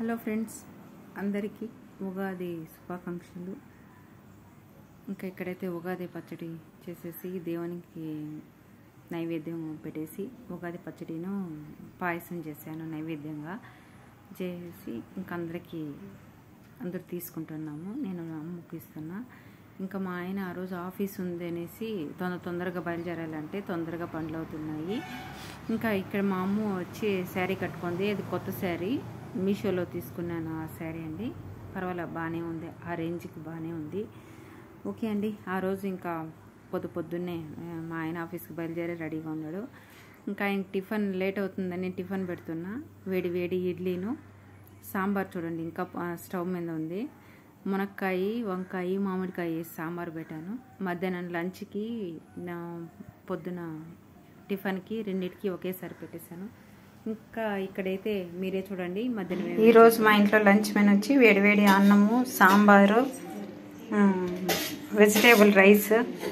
hello friends అందరికీ ఉగాది శుభాకాంక్షలు ఇంకా ఇక్కడైతే ఉగాది పచ్చడి చేసేసి దేవునికి నైవేద్యం పెట్టేసి ఉగాది పచ్చడిను పాయసం చేశాను నైవేద్యంగా చేసి ఇంకా అందరికీ అందరు తీసుకుంటున్నాము నేను అమ్మకి ఇస్తున్నా ఇంకా మా ఆయన ఆ రోజు ఆఫీస్ ఉంది అనేసి తొందర తొందరగా బయలుదేరాలంటే తొందరగా పనులు అవుతున్నాయి ఇంకా ఇక్కడ మా అమ్మ వచ్చి శారీ కట్టుకుంది అది కొత్త శారీ మీషోలో తీసుకున్నాను ఆ శారీ అండి పర్వాలేదు బాగానే ఉంది ఆ రేంజ్కి బాగానే ఉంది ఓకే అండి ఆ రోజు ఇంకా పొద్దు పొద్దున్నే ఆ, మా ఆయన ఆఫీస్కి బయలుదేరి రెడీగా ఉన్నాడు ఇంకా ఆయన టిఫిన్ లేట్ అవుతుందని టిఫిన్ పెడుతున్నా వేడి వేడి ఇడ్లీను సాంబార్ చూడండి ఇంకా ఆ, స్టవ్ మీద ఉంది మునక్కాయ వంకాయ మామిడికాయ వేసి సాంబార్ పెట్టాను మధ్యాహ్నం లంచ్కి నా పొద్దున టిఫిన్కి రెండింటికి ఒకేసారి పెట్టేశాను ఇంకా ఇక్కడైతే మీరే చూడండి మధ్యాహ్నం ఈరోజు మా ఇంట్లో లంచ్ మెను వచ్చి వేడివేడి అన్నము సాంబారు వెజిటేబుల్ రైస్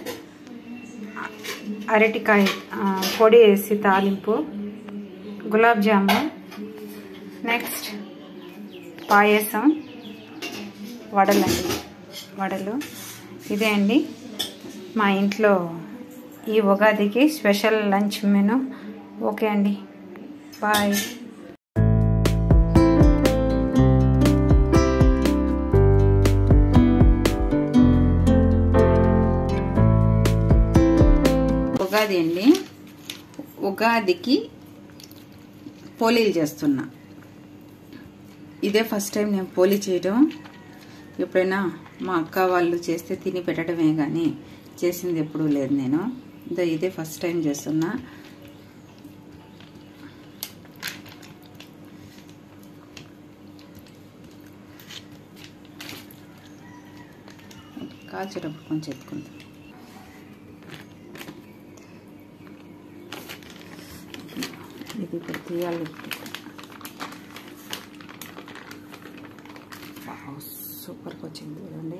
అరటికాయ ఆ, పొడి వేసి తాలింపు గులాబ్ జాము నెక్స్ట్ పాయసం వడలండి వడలు ఇదే అండి మా ఇంట్లో ఈ ఉగాదికి స్పెషల్ లంచ్ మెను ఓకే అండి బాయ్ ఉగాది అండి ఉగాదికి పోలీలు చేస్తున్నా ఇదే ఫస్ట్ టైం నేను పోలీ చేయడం ఎప్పుడైనా మా అక్క వాళ్ళు చేస్తే తిని పెట్టడమే కానీ చేసింది ఎప్పుడూ లేదు నేను ఇదో ఇదే ఫస్ట్ టైం చేస్తున్నా కాల్చేటప్పుడు కొంచెం ఎత్తుకుంటాం ఇది ఇప్పుడు తీయాలి వావ్, సూపర్గా వచ్చింది చూడండి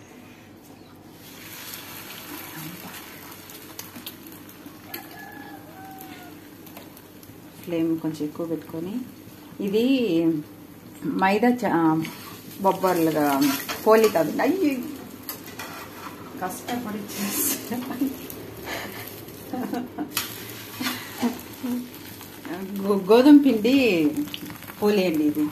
ఫ్లేమ్ కొంచెం ఎక్కువ పెట్టుకొని ఇది మైదా చ- బొబ్బర్లుగా పోలి కాదు అయ్యి కష్టపడి చేస్తే గో- గోధుమ పిండి పోలి అండి ఇది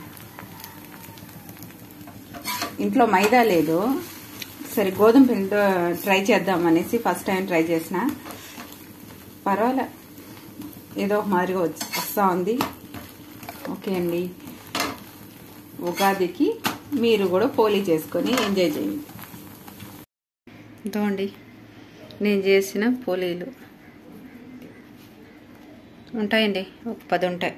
ఇంట్లో మైదా లేదు సరే గోధుమ పిండితో ట్రై చేద్దాం అనేసి ఫస్ట్ టైం ట్రై చేసిన పర్వాలే ఏదో ఒక మాదిరిగా వచ్చి వస్తూ ఉంది ఓకే అండి ఉగాదికి మీరు కూడా పోలీ చేసుకొని ఎంజాయ్ చేయండి ఇదో అండి నేను చేసిన పోలీలు ఉంటాయండి ఒక పది ఉంటాయి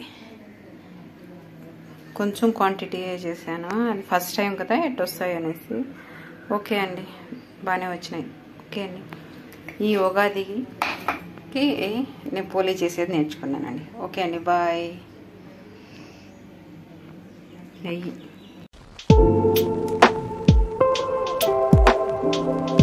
కొంచెం క్వాంటిటీ చేశాను అది ఫస్ట్ టైం కదా ఎట్ వస్తాయి అనేసి ఓకే అండి బాగానే వచ్చినాయి ఓకే అండి ఈ ఉగాదికి నేను పోలీ చేసేది నేర్చుకున్నానండి ఓకే అండి బాయ్ నెయ్యి